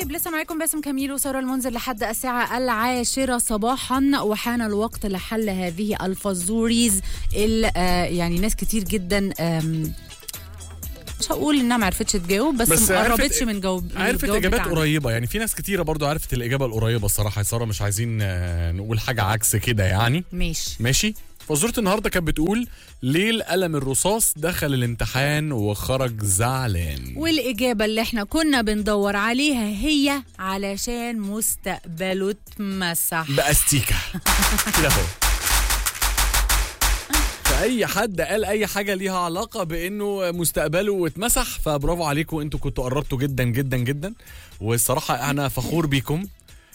طيب لسه معاكم باسم كميل وساره المنذر لحد الساعه العاشره صباحا وحان الوقت لحل هذه الفزوريز اللي آه يعني ناس كتير جدا آم، مش هقول انها ما عرفتش تجاوب بس, بس ما عرفت- قربتش من جاوب من عرفت الجواب اجابات بتاعنا. قريبه يعني في ناس كتيره برضو عرفت الاجابه القريبه الصراحه يا ساره مش عايزين آه، نقول حاجه عكس كده يعني ماشي ماشي فزوره النهارده كانت بتقول ليه القلم الرصاص دخل الامتحان وخرج زعلان والإجابة اللي احنا كنا بندور عليها هي علشان مستقبله اتمسح باستيكه كده اهو فاي حد قال اي حاجه ليها علاقه بانه مستقبله اتمسح فبرافو عليكم انتوا كنتوا قربتوا جدا جدا جدا والصراحه انا فخور بيكم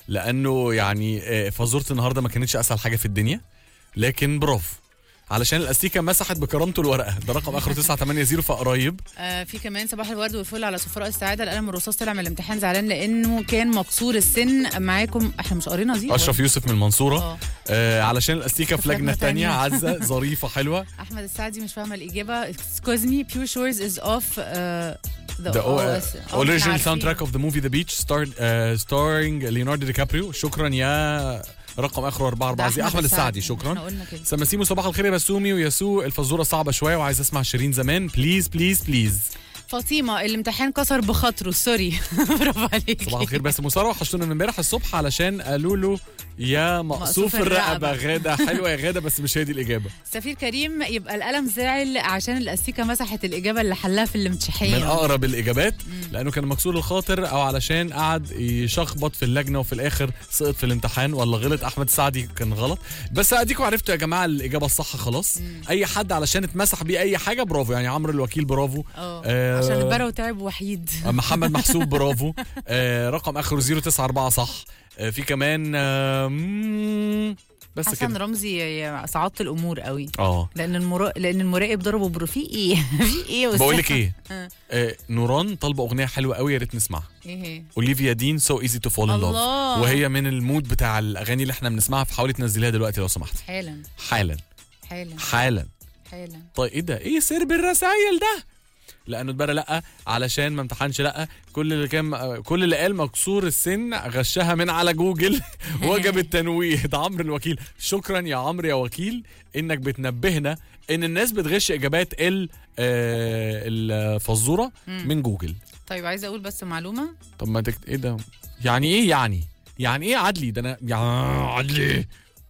لانه يعني آه، فزوره النهارده ما كانتش اسهل حاجه في الدنيا لكن برافو علشان الاستيكه مسحت بكرامته الورقه ده رقم اخره 980 فقريب آه في كمان صباح الورد والفل على سفراء السعاده القلم الرصاص طلع من الامتحان زعلان لانه كان مكسور السن معاكم احنا مش قارينا دي اشرف يوسف من المنصوره اه آه علشان الاستيكه في في لجنه لجنة تانية تانية. عزه ظريفه حلوه احمد السعدي مش فاهمه الاجابه excuse me pure shores is off uh, the, The o- OS. uh, آه، original إحنا عارفين. soundtrack of the movie The Beach starred, uh, starring ليوناردو دي كابريو شكرا يا رقم اخره 4 ده 4 زي احمد السعدي احنا شكرا قلنا كده سماسيمو صباح الخير يا بسومي وياسو الفزوره صعبه شويه وعايز اسمع شيرين زمان بليز بليز بليز فاطمه الامتحان كسر بخاطره سوري برافو عليك صباح الخير باسم وساره وحشتونا من امبارح الصبح علشان قالوا له يا مقصوف مقصوف الرقبه الرقبة. غاده حلوه يا غاده بس مش هي دي الاجابه سفير كريم يبقى القلم زعل عشان الاستيكه مسحت الاجابه اللي حلها في الامتحان من اقرب الاجابات لانه كان مكسور الخاطر او علشان قعد يشخبط في اللجنه وفي الاخر سقط في الامتحان ولا غلط احمد السعدي كان غلط بس اديكم عرفتوا يا جماعه الاجابه الصح خلاص اي حد علشان اتمسح بيه اي حاجه برافو يعني عمرو الوكيل برافو اه آه، عشان البرو تعب وحيد محمد محسوب برافو آه رقم اخره 094 صح آه في كمان آه مم، بس حسن كده رمزي صعدت الامور قوي اه لان المرا... لان المراقب ضربه برو في ايه في ايه يا بقول لك أستاذ؟ ايه آه. آه نوران طالبه اغنيه حلوه قوي يا ريت نسمعها ايه هي اوليفيا دين سو ايزي تو فول ان لاف الله. وهي من المود بتاع الاغاني اللي احنا بنسمعها فحاولي تنزليها دلوقتي لو سمحت حالا حالا حالا حالا حالا طيب ايه ده ايه سرب الرسايل ده لانه اتبرى لا علشان ما امتحنش لا كل اللي كان كل اللي قال مكسور السن غشها من على جوجل وجب التنويه ده عمرو الوكيل شكرا يا عمرو يا وكيل انك بتنبهنا ان الناس بتغش اجابات ال آه، الفزوره من جوجل طيب عايزه اقول بس معلومه طب ما تكت... ايه ده يعني ايه يعني يعني ايه عدلي ده انا يا عدلي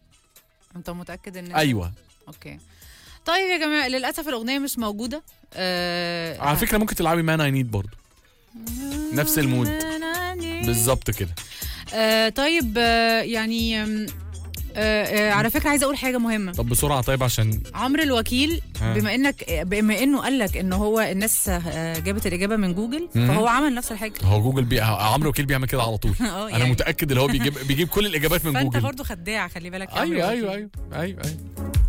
انت متاكد ان ايوه اوكي طيب يا جماعه للاسف الاغنيه مش موجوده آه على فكره ممكن تلعبي مان اي نيد برضه نفس المود. بالظبط كده آه طيب آه يعني آم، آه آه على فكره عايزه اقول حاجه مهمه طب بسرعه طيب عشان عمرو الوكيل ها. بما انك بما انه قال لك ان هو الناس آه، جابت الاجابه من جوجل مم. فهو عمل نفس الحاجه هو جوجل بي... عمرو وكيل بيعمل كده على طول اه انا يعني متاكد اللي هو بيجيب بيجيب كل الاجابات من فانت جوجل برضو خداع خلي بالك يا عمرو ايوه الوكيل. ايوه ايوه ايوه ايوه